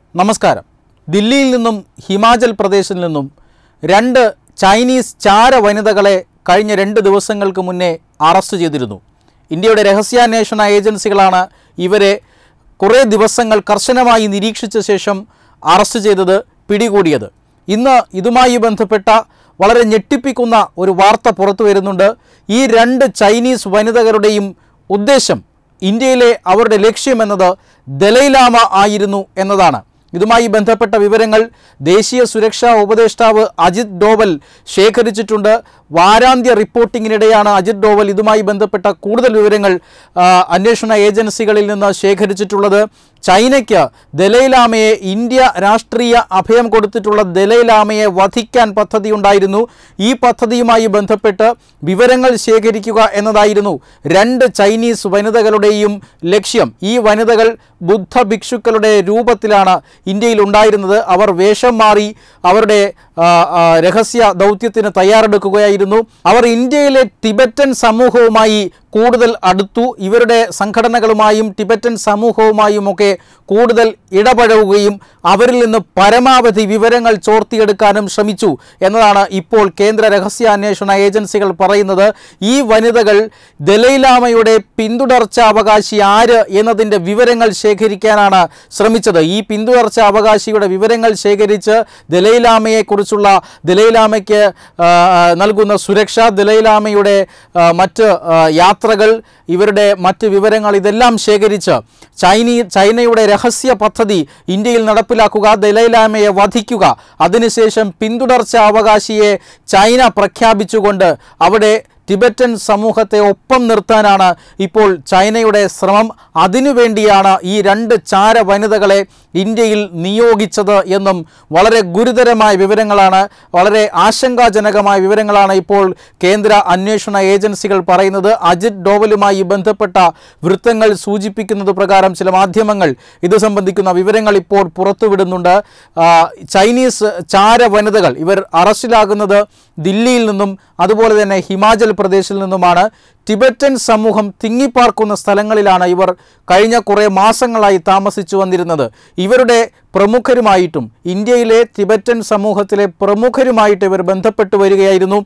നമസ്കാരം ദില്ലിയിൽ നിന്നും ഹിമാചൽ പ്രദേശിൽ നിന്നും രണ്ട് ചൈനീസ് ചാര വനിതകളെ കഴിഞ്ഞ രണ്ട് ദിവസങ്ങൾക്ക് മുന്നേ അറസ്റ്റ് ചെയ്തിരുന്നു ഇന്ത്യയുടെ രഹസ്യാന്വേഷണ ഏജൻസികളാണ് ഇവരെ കുറേ ദിവസങ്ങൾ കർശനമായി നിരീക്ഷിച്ച ശേഷം അറസ്റ്റ് ചെയ്തത് പിടികൂടിയത് ഇന്ന് ഇതുമായി ബന്ധപ്പെട്ട വളരെ ഞെട്ടിപ്പിക്കുന്ന ഒരു വാർത്ത പുറത്തു വരുന്നുണ്ട് ഈ രണ്ട് ചൈനീസ് വനിതകളുടെയും ഉദ്ദേശം ഇന്ത്യയിലെ അവരുടെ ലക്ഷ്യമെന്നത് ദലൈലാമ ആയിരുന്നു എന്നതാണ് ഇതുമായി ബന്ധപ്പെട്ട വിവരങ്ങൾ ദേശീയ സുരക്ഷാ ഉപദേഷ്ടാവ് അജിത് ഡോവൽ ശേഖരിച്ചിട്ടുണ്ട് വാരാന്ത്യ റിപ്പോർട്ടിങ്ങിനിടെയാണ് അജിത് ഡോവൽ ഇതുമായി ബന്ധപ്പെട്ട കൂടുതൽ വിവരങ്ങൾ ആ, അന്വേഷണ ഏജൻസികളിൽ നിന്ന് ശേഖരിച്ചിട്ടുള്ളത് ചൈനയ്ക്ക് ദലൈലാമയെ ഇന്ത്യ രാഷ്ട്രീയ അഭയം കൊടുത്തിട്ടുള്ള ദലൈലാമയെ വധിക്കാൻ പദ്ധതിയുണ്ടായിരുന്നു ഈ പദ്ധതിയുമായി ബന്ധപ്പെട്ട് വിവരങ്ങൾ ശേഖരിക്കുക എന്നതായിരുന്നു രണ്ട് ചൈനീസ് വനിതകളുടെയും ലക്ഷ്യം ഈ വനിതകൾ ബുദ്ധ ഭിക്ഷുക്കളുടെ രൂപത്തിലാണ് ഇന്ത്യയിൽ ഉണ്ടായിരുന്നത് അവർ വേഷം മാറി അവരുടെ ആ, ആ, രഹസ്യ ദൗത്യത്തിന് തയ്യാറെടുക്കുകയായിരുന്നു അവർ ഇന്ത്യയിലെ ടിബറ്റൻ സമൂഹവുമായി കൂടുതൽ അടുത്തു ഇവരുടെ സംഘടനകളുമായും ടിബറ്റൻ സമൂഹവുമായും ഒക്കെ കൂടുതൽ ഇടപഴകുകയും അവരിൽ നിന്ന് പരമാവധി വിവരങ്ങൾ ചോർത്തിയെടുക്കാനും ശ്രമിച്ചു എന്നതാണ് ഇപ്പോൾ കേന്ദ്ര രഹസ്യാന്വേഷണ ഏജൻസികൾ പറയുന്നത് ഈ വനിതകൾ ദലൈലാമയുടെ പിന്തുടർച്ച അവകാശി ആര് എന്നതിൻ്റെ വിവരങ്ങൾ ശേഖരിക്കാനാണ് ശ്രമിച്ചത് ഈ പിന്തുടർച്ച അവകാശിയുടെ വിവരങ്ങൾ ശേഖരിച്ച് ദലൈലാമയെക്കുറിച്ചുള്ള ദലൈലാമയ്ക്ക് ആ, നൽകുന്ന സുരക്ഷ ദലൈലാമയുടെ ആ, മറ്റ് ആ, യാത്രകൾ ഇവരുടെ മറ്റ് വിവരങ്ങൾ ഇതെല്ലാം ശേഖരിച്ച് ചൈനീ ചൈനയുടെ രഹസ്യ പദ്ധതി ഇന്ത്യയിൽ നടപ്പിലാക്കുക ദലൈലാമയെ വധിക്കുക അതിനുശേഷം പിന്തുടർച്ച അവകാശിയെ ചൈന പ്രഖ്യാപിച്ചുകൊണ്ട് അവിടെ ടിബറ്റൻ സമൂഹത്തെ ഒപ്പം നിർത്താനാണ് ഇപ്പോൾ ചൈനയുടെ ശ്രമം അതിനുവേണ്ടിയാണ് ഈ രണ്ട് ചാര വനിതകളെ ഇന്ത്യയിൽ നിയോഗിച്ചത് എന്നും വളരെ ഗുരുതരമായ വിവരങ്ങളാണ് വളരെ ആശങ്കാജനകമായ വിവരങ്ങളാണ് ഇപ്പോൾ കേന്ദ്ര അന്വേഷണ ഏജൻസികൾ പറയുന്നത് അജിത് ഡോവലുമായി ബന്ധപ്പെട്ട വൃത്തങ്ങൾ സൂചിപ്പിക്കുന്നത് പ്രകാരം ചില മാധ്യമങ്ങൾ ഇത് സംബന്ധിക്കുന്ന വിവരങ്ങൾ ഇപ്പോൾ പുറത്തുവിടുന്നുണ്ട് ആ, ചൈനീസ് ചാര വനിതകൾ ഇവർ അറസ്റ്റിലാകുന്നത് ദില്ലിയിൽ നിന്നും അതുപോലെ തന്നെ ഹിമാചൽ പ്രദേശിൽ നിന്നുമാണ് ടിബറ്റൻ സമൂഹം തിങ്ങിപ്പാർക്കുന്ന സ്ഥലങ്ങളിലാണ് ഇവർ കഴിഞ്ഞ കുറേ മാസങ്ങളായി താമസിച്ചു വന്നിരുന്നത് ഇവരുടെ പ്രമുഖരുമായിട്ടും ഇന്ത്യയിലെ ടിബറ്റൻ സമൂഹത്തിലെ പ്രമുഖരുമായിട്ട് ഇവർ ബന്ധപ്പെട്ടു വരികയായിരുന്നു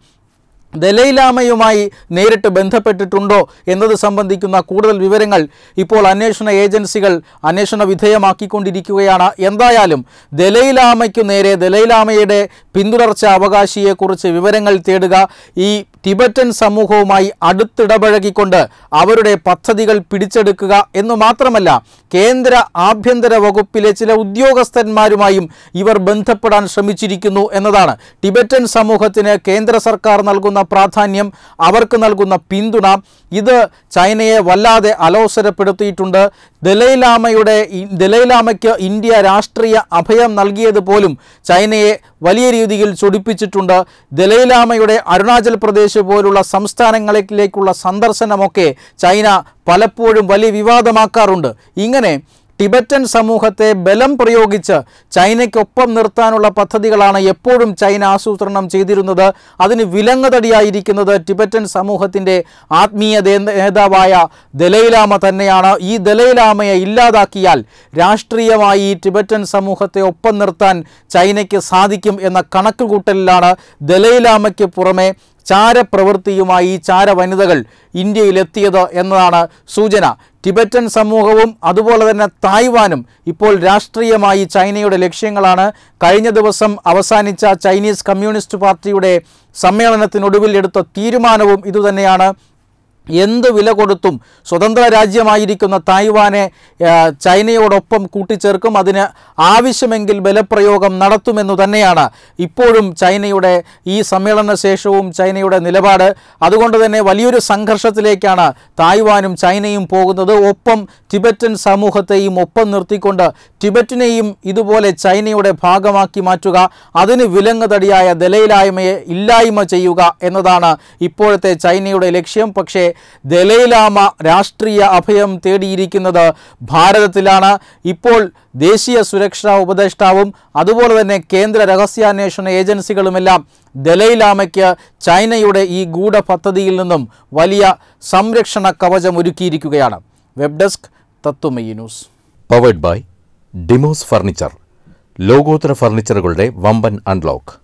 ദലൈലാമയുമായി നേരിട്ട് ബന്ധപ്പെട്ടിട്ടുണ്ടോ എന്നത് സംബന്ധിക്കുന്ന കൂടുതൽ വിവരങ്ങൾ ഇപ്പോൾ അന്വേഷണ ഏജൻസികൾ അന്വേഷണ വിധേയമാക്കിക്കൊണ്ടിരിക്കുകയാണ് എന്തായാലും ദലൈലാമയ്ക്കു നേരെ ദലൈലാമയുടെ പിന്തുടർച്ച അവകാശിയെക്കുറിച്ച് വിവരങ്ങൾ തേടുക ഈ ടിബറ്റൻ സമൂഹവുമായി അടുത്തിടപഴകിക്കൊണ്ട് അവരുടെ പദ്ധതികൾ പിടിച്ചെടുക്കുക എന്നു മാത്രമല്ല കേന്ദ്ര ആഭ്യന്തര വകുപ്പിലെ ചില ഉദ്യോഗസ്ഥന്മാരുമായും ഇവർ ബന്ധപ്പെടാൻ ശ്രമിച്ചിരിക്കുന്നു എന്നതാണ് ടിബറ്റൻ സമൂഹത്തിന് കേന്ദ്ര സർക്കാർ നൽകുന്ന പ്രാധാന്യം അവർക്ക് നൽകുന്ന പിന്തുണ ഇത് ചൈനയെ വല്ലാതെ അലോസരപ്പെടുത്തിയിട്ടുണ്ട് ദലൈലാമയുടെ ഈ- ദലൈലാമയ്ക്ക് ഇന്ത്യ രാഷ്ട്രീയ അഭയം നൽകിയത് പോലും ചൈനയെ വലിയ രീതിയിൽ ചൊടിപ്പിച്ചിട്ടുണ്ട് ദലൈലാമയുടെ അരുണാചൽ പ്രദേശ് പോലുള്ള സംസ്ഥാനങ്ങളിലേക്കുള്ള സന്ദർശനമൊക്കെ ചൈന പലപ്പോഴും വലിയ വിവാദമാക്കാറുണ്ട് ഇങ്ങനെ ടിബറ്റൻ സമൂഹത്തെ ബലം പ്രയോഗിച്ച് ചൈനയ്ക്കൊപ്പം നിർത്താനുള്ള പദ്ധതികളാണ് എപ്പോഴും ചൈന ആസൂത്രണം ചെയ്തിരുന്നത് അതിന് വിലങ്ങതടിയായിരിക്കുന്നത് ടിബറ്റൻ സമൂഹത്തിൻ്റെ ആത്മീയ ദേ- നേതാവായ ദലൈലാമ തന്നെയാണ് ഈ ദലൈലാമയെ ഇല്ലാതാക്കിയാൽ രാഷ്ട്രീയമായി ഈ ടിബറ്റൻ സമൂഹത്തെ ഒപ്പം നിർത്താൻ ചൈനയ്ക്ക് സാധിക്കും എന്ന കണക്കുകൂട്ടലിലാണ് ദലൈലാമയ്ക്ക് പുറമെ ചാരപ്രവൃത്തിയുമായി ഈ ചാര വനിതകൾ ഇന്ത്യയിലെത്തിയത് എന്നതാണ് സൂചന ടിബറ്റൻ സമൂഹവും അതുപോലെ തന്നെ തായ്വാനും ഇപ്പോൾ രാഷ്ട്രീയമായി ചൈനയുടെ ലക്ഷ്യങ്ങളാണ് കഴിഞ്ഞ ദിവസം അവസാനിച്ച ചൈനീസ് കമ്മ്യൂണിസ്റ്റ് പാർട്ടിയുടെ സമ്മേളനത്തിനൊടുവിൽ എടുത്ത തീരുമാനവും ഇതുതന്നെയാണ് എന്ത് വില കൊടുത്തും സ്വതന്ത്ര രാജ്യമായിരിക്കുന്ന തായ്വാനെ ആ, ചൈനയോടൊപ്പം കൂട്ടിച്ചേർക്കും അതിന് ആവശ്യമെങ്കിൽ ബലപ്രയോഗം നടത്തുമെന്നു തന്നെയാണ് ഇപ്പോഴും ചൈനയുടെ ഈ സമ്മേളന ശേഷവും ചൈനയുടെ നിലപാട് അതുകൊണ്ട് തന്നെ വലിയൊരു സംഘർഷത്തിലേക്കാണ് തായ്വാനും ചൈനയും പോകുന്നത് ഒപ്പം ടിബറ്റൻ സമൂഹത്തെയും ഒപ്പം നിർത്തിക്കൊണ്ട് ടിബറ്റിനെയും ഇതുപോലെ ചൈനയുടെ ഭാഗമാക്കി മാറ്റുക അതിന് വിലങ്ങുതടിയായ ദലൈലായ്മയെ ഇല്ലായ്മ ചെയ്യുക എന്നതാണ് ഇപ്പോഴത്തെ ചൈനയുടെ ലക്ഷ്യം പക്ഷേ ദലൈലാമ രാഷ്ട്രീയ അഭയം തേടിയിരിക്കുന്നത് ഭാരതത്തിലാണ് ഇപ്പോൾ ദേശീയ സുരക്ഷാ ഉപദേഷ്ടാവും അതുപോലെ തന്നെ കേന്ദ്ര രഹസ്യാന്വേഷണ ഏജൻസികളുമെല്ലാം ദലൈലാമയ്ക്ക് ചൈനയുടെ ഈ ഗൂഢപദ്ധതിയിൽ നിന്നും വലിയ സംരക്ഷണ കവചം ഒരുക്കിയിരിക്കുകയാണ് web desk Tatwamayi news powered by Demos furniture ലോകോത്തര ഫർണിച്ചറുകളുടെ വമ്പൻ അൺലോക്ക്